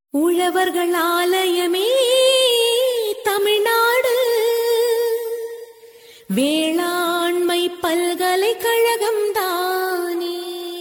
உழவர்கள் ஆலயமே தமிழ்நாடு வேளாண்மை பல்கலைக்கழகம் தானே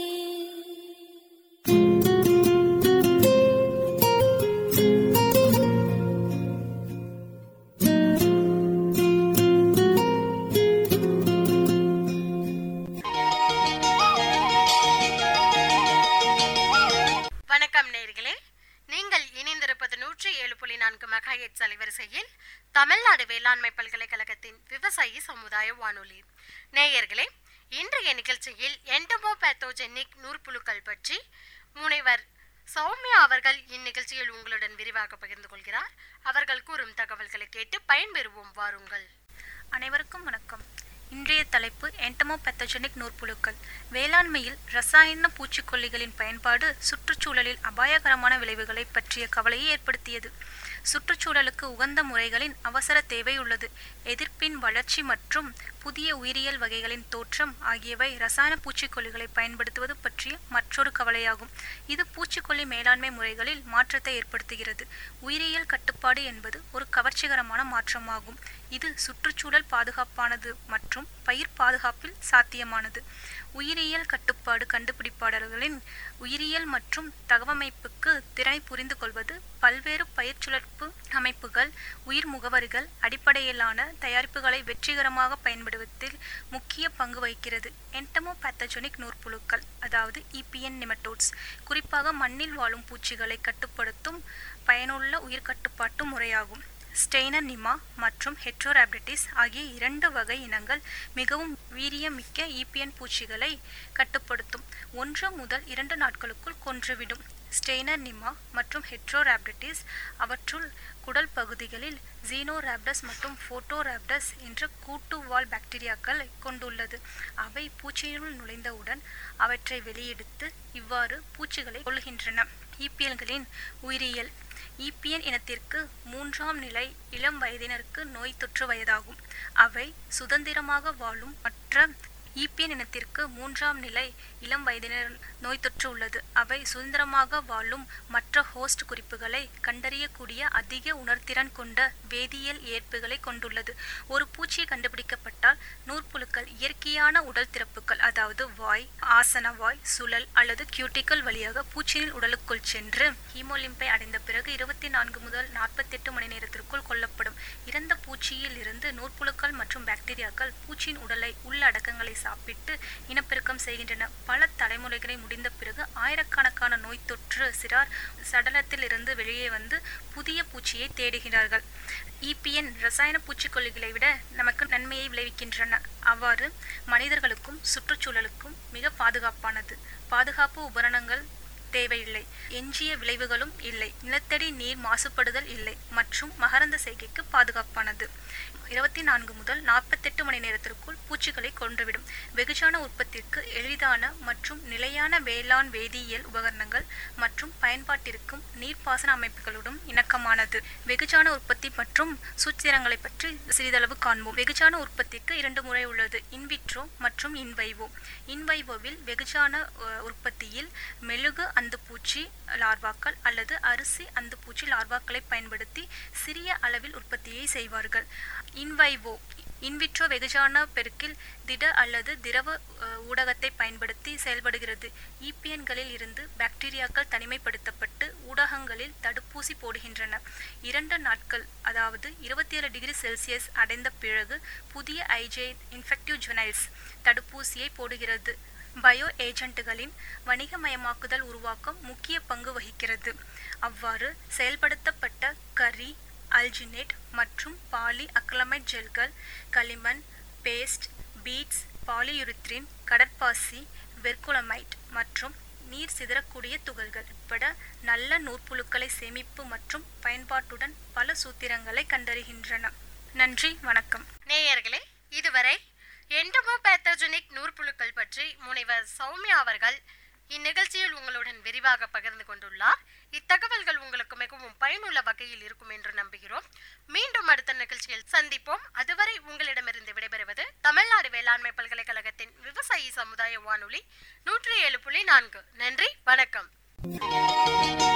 வணக்கம் நேர்களே நீங்கள் இணைந்திருப்பது நூற்றி ஏழு புள்ளி நான்கு மெகாஹெட்ஸ் அலைவரிசையில் தமிழ்நாடு வேளாண்மை பல்கலைக்கழகத்தின் விவசாயி சமுதாய வானொலி நேயர்களே இன்றைய நிகழ்ச்சியில் என்டமோ பேத்தோஜெனிக் நூற்புழுக்கள் பற்றி முனைவர் சௌமியா அவர்கள் இந்நிகழ்ச்சியில் உங்களுடன் விரிவாக பகிர்ந்து கொள்கிறார் அவர்கள் கூறும் தகவல்களை கேட்டு பயன்பெறுவோம் வாருங்கள் அனைவருக்கும் வணக்கம் இன்றைய தலைப்பு என்டமோபெத்தஜெனிக் நூற்புழுக்கள் வேளாண்மையில் ரசாயன பூச்சிக்கொல்லிகளின் பயன்பாடு சுற்றுச்சூழலில் அபாயகரமான விளைவுகளை பற்றிய கவலையை ஏற்படுத்தியது சுற்றுச்சூழலுக்கு உகந்த முறைகளின் அவசர தேவை உள்ளது எதிர்ப்பின் வளர்ச்சி மற்றும் புதிய உயிரியல் வகைகளின் தோற்றம் ஆகியவை ரசாயன பூச்சிக்கொல்லிகளை பயன்படுத்துவது பற்றிய மற்றொரு கவலையாகும் இது பூச்சிக்கொல்லி மேலாண்மை முறைகளில் மாற்றத்தை ஏற்படுத்துகிறது உயிரியல் கட்டுப்பாடு என்பது ஒரு கவர்ச்சிகரமான மாற்றமாகும் இது சுற்றுச்சூழல் பாதுகாப்பானது மற்றும் பயிர் பாதுகாப்பில் சாத்தியமானது உயிரியல் கட்டுப்பாடு கண்டுபிடிப்பாளர்களின் உயிரியல் மற்றும் தகவமைப்புக்கு திறனை புரிந்து கொள்வது பல்வேறு பயிர் சுழற்பு அமைப்புகள் உயிர் முகவரிகள் அடிப்படையிலான தயாரிப்புகளை வெற்றிகரமாக பயன்படுத்துவதில் முக்கிய பங்கு வகிக்கிறது என்டமோபேத்தஜெனிக் நூற்புழுக்கள் அதாவது இபிஎன் நிமட்டோட்ஸ் குறிப்பாக மண்ணில் வாழும் பூச்சிகளை கட்டுப்படுத்தும் பயனுள்ள உயிர் கட்டுப்பாட்டு முறையாகும் ஸ்டெய்னர் நிமா மற்றும் ஹெட்ரோராப்டிஸ் ஆகிய இரண்டு வகை இனங்கள் மிகவும் வீரியமிக்க ஈபியன் பூச்சிகளை கட்டுப்படுத்தும் ஒன்று முதல் இரண்டு நாட்களுக்குள் கொன்றுவிடும் ஸ்டெய்னர் நிமா மற்றும் ஹெட்ரோராப்டிஸ் அவற்றுள் குடல் பகுதிகளில் ஜீனோராப்டஸ் மற்றும் ஃபோட்டோராப்டஸ் என்ற கூட்டுவாழ் பாக்டீரியாக்கள் கொண்டுள்ளது அவை பூச்சியினுள் நுழைந்தவுடன் அவற்றை வெளியெடுத்து இவ்வாறு பூச்சிகளை கொள்கின்றன ஈப்பியல்களின் உயிரியல் ஈப்பியன் இனத்திற்கு மூன்றாம் நிலை இளம் வயதினருக்கு நோய் தொற்று வயதாகும் அவை சுதந்திரமாக வாழும் மற்ற ஈப்பியன் இனத்திற்கு மூன்றாம் நிலை இளம் வயதினர் நோய் தொற்று உள்ளது அவை சுதந்திரமாக வாழும் மற்ற ஹோஸ்ட் குறிப்புகளை கண்டறியக்கூடிய அதிக உணர்திறன் கொண்ட வேதியியல் ஏற்புகளை கொண்டுள்ளது ஒரு பூச்சி கண்டுபிடிக்கப்பட்டால் நூற்புழுக்கள் இயற்கையான உடல் திறப்புகள் அதாவது வாய் ஆசன வாய் சுழல் அல்லது கியூட்டிக்கல் வழியாக பூச்சியின் உடலுக்குள் சென்று ஹீமோலிம்பை அடைந்த பிறகு இருபத்தி நான்கு முதல் நாற்பத்தெட்டு மணி நேரத்திற்குள் கொல்லப்படும் இறந்த பூச்சியில் இருந்து நூற்புழுக்கள் மற்றும் பாக்டீரியாக்கள் பூச்சியின் உடலை உள்ளடக்கங்களை சாப்பிட்டு இனப்பெருக்கம் செய்கின்றன பல தலைமுறைகளை முடிந்த பிறகு ஆயிரக்கணக்கான நோய் தொற்று சிறார் சடலத்தில் இருந்து வெளியே வந்து புதிய பூச்சியை தேடுகிறார்கள் இபிஎன் ரசாயன பூச்சிக்கொல்லிகளை விட நமக்கு நன்மையை விளைவிக்கின்றன அவ்வாறு மனிதர்களுக்கும் சுற்றுச்சூழலுக்கும் மிக பாதுகாப்பானது பாதுகாப்பு உபகரணங்கள் தேவையில்லை எஞ்சிய விளைவுகளும் இல்லை நிலத்தடி நீர் மாசுபடுதல் இல்லை மற்றும் மகரந்த செய்கைக்கு பாதுகாப்பானது இருபத்தி நான்கு முதல் நாற்பத்தெட்டு மணி நேரத்திற்குள் பூச்சிகளை கொன்றுவிடும் வெகுஜான உற்பத்திற்கு எளிதான மற்றும் நிலையான வேளாண் வேதியியல் உபகரணங்கள் மற்றும் பயன்பாட்டிற்கும் நீர்ப்பாசன அமைப்புகளுடன் இணக்கமானது வெகுஜான உற்பத்தி மற்றும் சூத்திரங்களை பற்றி சிறிதளவு காண்போம் வெகுஜான உற்பத்திக்கு இரண்டு முறை உள்ளது இன்விட்ரோ மற்றும் இன்வைவோ இன்வைவோவில் வெகுஜான அஹ், உற்பத்தியில் மெழுகு அந்துப்பூச்சி லார்வாக்கள் அல்லது அரிசி அந்துப்பூச்சி லார்வாக்களை பயன்படுத்தி சிறிய அளவில் உற்பத்தியை செய்வார்கள் இன்வைவோ இன்விட்ரோ வெகுஜான பெருக்கில் திட அல்லது திரவ அஹ், ஊடகத்தை பயன்படுத்தி செயல்படுகிறது ஈப்பியன்களில் இருந்து பாக்டீரியாக்கள் தனிமைப்படுத்தப்பட்டு ஊடகங்களில் தடுப்பூசி போடுகின்றன இரண்டு நாட்கள் அதாவது இருபத்தி ஏழு டிகிரி செல்சியஸ் அடைந்த பிறகு புதிய ஐஜே இன்ஃபெக்டிவ் ஜுனைல்ஸ் தடுப்பூசியை போடுகிறது பயோ ஏஜென்ட்டுகளின் வணிகமயமாக்குதல் உருவாக்கம் முக்கிய பங்கு வகிக்கிறது அவ்வாறு செயல்படுத்தப்பட்ட கரி அல்ஜினேட் மற்றும் பாலி அக்லமைட் ஜெல்கள் களிமண் பேஸ்ட் பீட்ஸ் பாலியுரித்ரின் கடற்பாசி வெர்குலமைட் மற்றும் நீர் சிதறக்கூடிய துகள்கள் உட்பட நல்ல நூற்புழுக்களை சேமிப்பு மற்றும் பயன்பாட்டுடன் பல சூத்திரங்களை கண்டறிகின்றன நன்றி வணக்கம் நேயர்களே இதுவரை என்டமோ பேத்தோஜெனிக் நூற்புழுக்கள் பற்றி முனைவர் சௌமியா அவர்கள் இந்நிகழ்ச்சியில் உங்களுடன் விரிவாக பகிர்ந்து கொண்டுள்ளார் இத்தகவல்கள் உங்களுக்கு மிகவும் பயனுள்ள வகையில் இருக்கும் என்று நம்புகிறோம் மீண்டும் அடுத்த நிகழ்ச்சியில் சந்திப்போம் அதுவரை உங்களிடமிருந்து விடைபெறுவது தமிழ்நாடு வேளாண்மை பல்கலைக்கழகத்தின் விவசாயி சமுதாய வானொலி நூற்றி ஏழு புள்ளி நான்கு நன்றி வணக்கம்